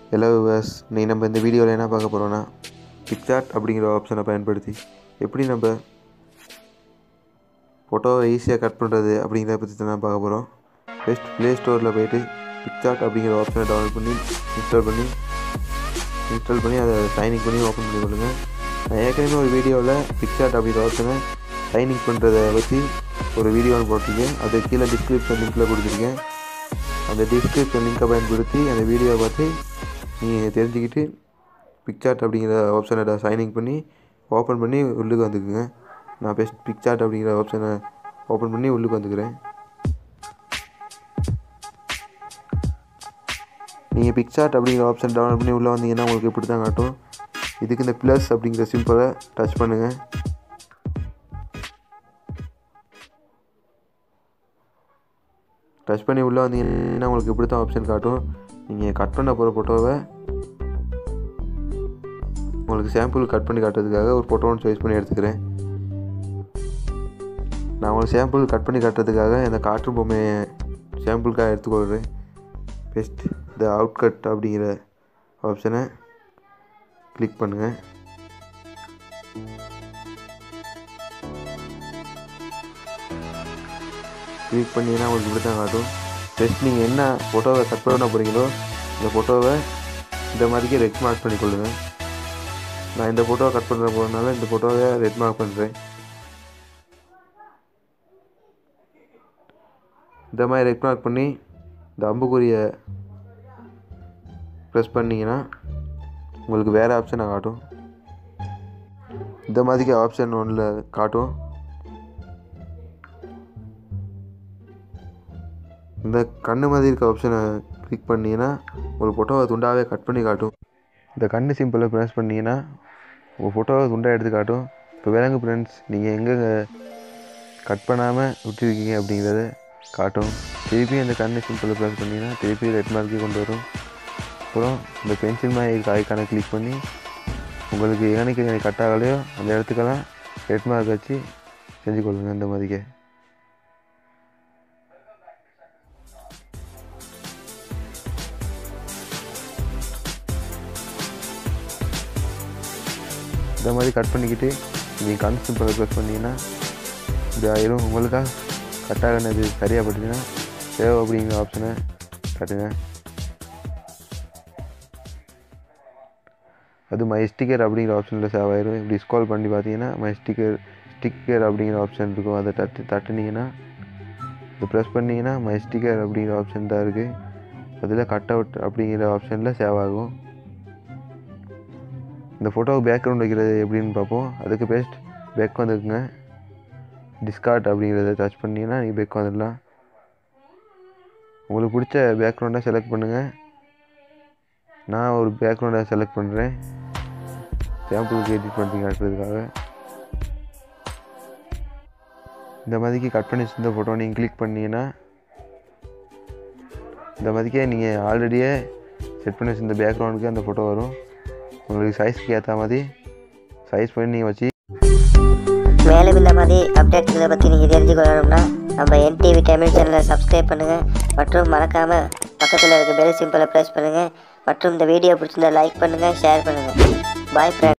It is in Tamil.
ஹலோ விவாஸ் நீ நம்ம இந்த வீடியோவில் என்ன பார்க்க போகிறோன்னா பிக்சார்ட் அப்படிங்கிற ஆப்ஷனை பயன்படுத்தி எப்படி நம்ம ஃபோட்டோவை ஈஸியாக கட் பண்ணுறது அப்படிங்கிறத பற்றி தான் நான் பார்க்க போகிறோம் ஃபஸ்ட் ப்ளே ஸ்டோரில் போயிட்டு பிக்சார்ட் அப்படிங்கிற ஆப்ஷனை டவுன்லோட் பண்ணி இன்ஸ்டால் பண்ணி இன்ஸ்டால் பண்ணி அதை சைனிங் பண்ணி ஓப்பன் பண்ணி கொள்ளுங்கள் நான் ஏற்கனவே ஒரு வீடியோவில் பிக்சார்ட் அப்படிங்கிற ஆப்ஷனை சைனிங் பண்ணுறதை பற்றி ஒரு வீடியோன்னு போட்டிருக்கேன் அது கீழே டிஸ்கிரிப்ஷன் லிங்க்கில் கொடுத்துருக்கேன் அந்த டிஸ்கிரிப்ஷன் லிங்கை பயன்படுத்தி அந்த வீடியோவை பார்த்து நீங்கள் தெரிஞ்சுக்கிட்டு பிக்சார்ட் அப்படிங்கிற ஆப்ஷனை சைனிங் பண்ணி ஓப்பன் பண்ணி உள்ளுக்கு வந்துக்குங்க நான் பெஸ்ட் பிக்சார்ட் அப்படிங்கிற ஆப்ஷனை ஓப்பன் பண்ணி உள்ளுக்கு வந்துக்கிறேன் நீங்கள் பிக்சார்ட் அப்படிங்கிற ஆப்ஷன் டவுன்லோட் பண்ணி உள்ளே வந்தீங்கன்னா உங்களுக்கு இப்படி தான் காட்டும் இதுக்கு இந்த ப்ளஸ் அப்படிங்கிற சிம்பிளை டச் பண்ணுங்கள் டச் பண்ணி உள்ளே வந்தீங்கன்னா உங்களுக்கு இப்படி தான் ஆப்ஷன் காட்டும் நீங்கள் கட் பண்ண போகிற ஃபோட்டோவை உங்களுக்கு சாம்பிள் கட் பண்ணி காட்டுறதுக்காக ஒரு ஃபோட்டோ ஒன்று சாய்ஸ் பண்ணி எடுத்துக்கிறேன் நான் உங்களுக்கு சாம்பிள் கட் பண்ணி காட்டுறதுக்காக இந்த காற்று பொம்மையை சாம்பிளுக்காக எடுத்துக்கொள்கிறேன் பெஸ்ட் இந்த அவுட்கட் அப்படிங்கிற ஆப்ஷனை கிளிக் பண்ணுங்கள் கிளிக் பண்ணிங்கன்னா உங்களுக்கு இப்படி தான் காட்டும் பெஸ்ட் நீங்கள் என்ன ஃபோட்டோவை கட் பண்ண போகிறீங்களோ இந்த ஃபோட்டோவை இந்த மாதிரிக்கே ரெட் மார்க் பண்ணிக்கொள்ளுங்கள் நான் இந்த ஃபோட்டோவை கட் பண்ணுற போகிறதுனால இந்த ஃபோட்டோவை ரெட் மார்க் பண்ணுறேன் இந்த மாதிரி ரெட் மார்க் பண்ணி இந்த அம்புக்குறியை ப்ரெஸ் பண்ணிங்கன்னா உங்களுக்கு வேறு ஆப்ஷனை காட்டும் இந்த மாதிரிக்கு ஆப்ஷன் ஒன்றில் காட்டும் இந்த கண்ணு மாதிரி இருக்க ஆப்ஷனை கிளிக் பண்ணிங்கன்னா ஒரு ஃபோட்டோவை துண்டாகவே கட் பண்ணி காட்டும் இந்த கண்ணு சிம்பிளை ப்ரெஸ் பண்ணிங்கன்னா உங்கள் ஃபோட்டோவை துண்டாக எடுத்து காட்டும் இப்போ விலங்கு ஃப்ரெண்ட்ஸ் நீங்கள் எங்கே கட் பண்ணாமல் விட்டுருக்கீங்க அப்படிங்கிறத காட்டும் திருப்பி அந்த கண்ணு சிம்பிளை ப்ரெஸ் பண்ணிங்கன்னா திருப்பி ரெட் மார்க்கே கொண்டு வரும் அப்புறம் இந்த பென்சில் மாதிரி இருக்க ஐக்கானை கிளிக் பண்ணி உங்களுக்கு எங்கனைக்கு கட் ஆகலையோ அந்த இடத்துக்கெல்லாம் ரெட் மார்க் வச்சு செஞ்சு கொள்ளுங்கள் இந்த மாதிரிக்கே இந்த மாதிரி கட் பண்ணிக்கிட்டு நீங்கள் கண் சிம்பிளை ப்ரெஸ் பண்ணிங்கன்னா இப்படி ஆயிரும் உங்களுக்காக கட் ஆகினது சரியாக பட்டுச்சுன்னா சேவ் அப்படிங்கிற ஆப்ஷனை கட்டுங்க அது மை ஸ்டிக்கர் அப்படிங்கிற ஆப்ஷனில் சேவ் ஆயிரும் இப்படி ஸ்கால் பண்ணி பார்த்தீங்கன்னா மை ஸ்டிக்கர் ஸ்டிக்கர் அப்படிங்கிற ஆப்ஷன் இருக்கும் அதை தட்டு தட்டுனீங்கன்னா இது ப்ரெஸ் பண்ணிங்கன்னா மை ஸ்டிக்கர் அப்படிங்கிற ஆப்ஷன் தான் இருக்குது அதில் கட் அவுட் அப்படிங்கிற ஆப்ஷனில் சேவ் ஆகும் இந்த ஃபோட்டோவுக்கு பேக்ரவுண்ட் வைக்கிறது எப்படின்னு பார்ப்போம் அதுக்கு பெஸ்ட் பேக் வந்துருக்குங்க டிஸ்கார்ட் அப்படிங்கிறத டச் பண்ணிங்கன்னா நீங்கள் பேக் வந்துடலாம் உங்களுக்கு பிடிச்ச பேக்ரவுண்டை செலக்ட் பண்ணுங்கள் நான் ஒரு பேக்ரவுண்டை செலக்ட் பண்ணுறேன் சாம்பிளுக்கு எடிட் பண்ணி காட்டுறதுக்காக இந்த மாதிரிக்கு கட் பண்ணி வச்சிருந்த ஃபோட்டோ நீங்கள் கிளிக் பண்ணீங்கன்னா இந்த மாதிரிக்கே நீங்கள் ஆல்ரெடியே செட் பண்ணி வச்சிருந்த பேக்ரவுண்டுக்கு அந்த ஃபோட்டோ வரும் உங்களுக்கு சைஸ்க்கு ஏற்ற மாதிரி சைஸ் பண்ணி நீங்கள் வச்சு மேலும் இந்த மாதிரி அப்டேட்களை பற்றி நீங்கள் தெரிஞ்சு கொள்ளணும்னா நம்ம என்டிவி தமிழ் சேனலை சப்ஸ்கிரைப் பண்ணுங்கள் மற்றும் மறக்காமல் பக்கத்தில் இருக்க பெல் சிம்பிளை ப்ரெஸ் பண்ணுங்கள் மற்றும் இந்த வீடியோ பிடிச்சிருந்தா லைக் பண்ணுங்கள் ஷேர் பண்ணுங்கள் பாய் ஃப்ரெண்ட்